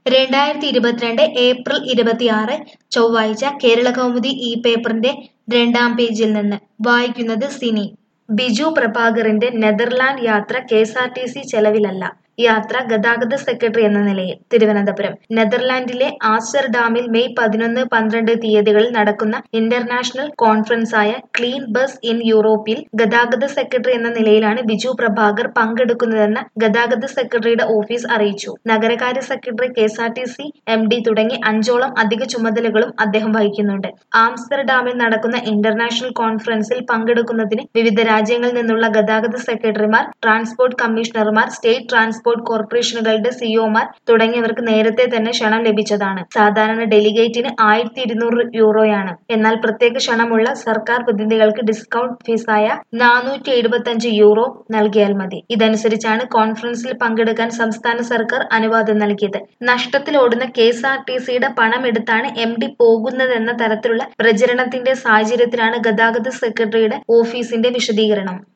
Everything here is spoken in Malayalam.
രണ്ടായിരത്തി ഇരുപത്തിരണ്ട് ഏപ്രിൽ ഇരുപത്തിയാറ് ചൊവ്വാഴ്ച കേരള കൗമുദി ഈ പേപ്പറിന്റെ രണ്ടാം പേജിൽ നിന്ന് വായിക്കുന്നത് സിനി ബിജു പ്രഭാകറിന്റെ നെതർലാൻഡ് യാത്ര K S R T C ചെലവിലല്ല യാത്ര ഗതാഗത സെക്രട്ടറി എന്ന നിലയിൽ തിരുവനന്തപുരം നെതർലാൻഡിലെ ആംസ്റ്റർഡാമിൽ മെയ് പതിനൊന്ന് പന്ത്രണ്ട് തീയതികളിൽ നടക്കുന്ന ഇന്റർനാഷണൽ കോൺഫറൻസായ ക്ലീൻ ബസ് ഇൻ യൂറോപ്പിൽ ഗതാഗത സെക്രട്ടറി എന്ന നിലയിലാണ് ബിജു പ്രഭാകർ പങ്കെടുക്കുന്നതെന്ന് ഗതാഗത സെക്രട്ടറിയുടെ ഓഫീസ് അറിയിച്ചു നഗരകാര്യ secretary K S R T C M D തുടങ്ങി അഞ്ചോളം അധിക ചുമതലകളും അദ്ദേഹം വഹിക്കുന്നുണ്ട് ആംസ്റ്റർഡാമിൽ നടക്കുന്ന ഇന്റർനാഷണൽ കോൺഫറൻസിൽ പങ്കെടുക്കുന്നതിന് വിവിധ രാജ്യങ്ങളിൽ നിന്നുള്ള ഗതാഗത സെക്രട്ടറിമാർ ട്രാൻസ്പോർട്ട് കമ്മീഷണർമാർ സ്റ്റേറ്റ് ട്രാൻസ്പോർട്ട് കോർപ്പറേഷനുകളുടെ സിഇഒമാർ തുടങ്ങിയവർക്ക് നേരത്തെ തന്നെ ക്ഷണം ലഭിച്ചതാണ് സാധാരണ ഡെലിഗേറ്റിന് ആയിരത്തി ഇരുന്നൂറ് യൂറോയാണ് എന്നാൽ പ്രത്യേക ക്ഷണമുള്ള സർക്കാർ പ്രതിനിധികൾക്ക് ഡിസ്കൗണ്ട് ഫീസായ നാനൂറ്റി എഴുപത്തഞ്ച് യൂറോ നൽകിയാൽ മതി ഇതനുസരിച്ചാണ് കോൺഫറൻസിൽ പങ്കെടുക്കാൻ സംസ്ഥാന സർക്കാർ അനുവാദം നൽകിയത് നഷ്ടത്തിലോടുന്ന കെ എസ് ആർ ടി സിയുടെ പണമെടുത്താണ് എം ഡി പോകുന്നതെന്ന തരത്തിലുള്ള പ്രചരണത്തിന്റെ സാഹചര്യത്തിലാണ് ഗതാഗത സെക്രട്ടറിയുടെ ഓഫീസിന്റെ വിശദീകരണം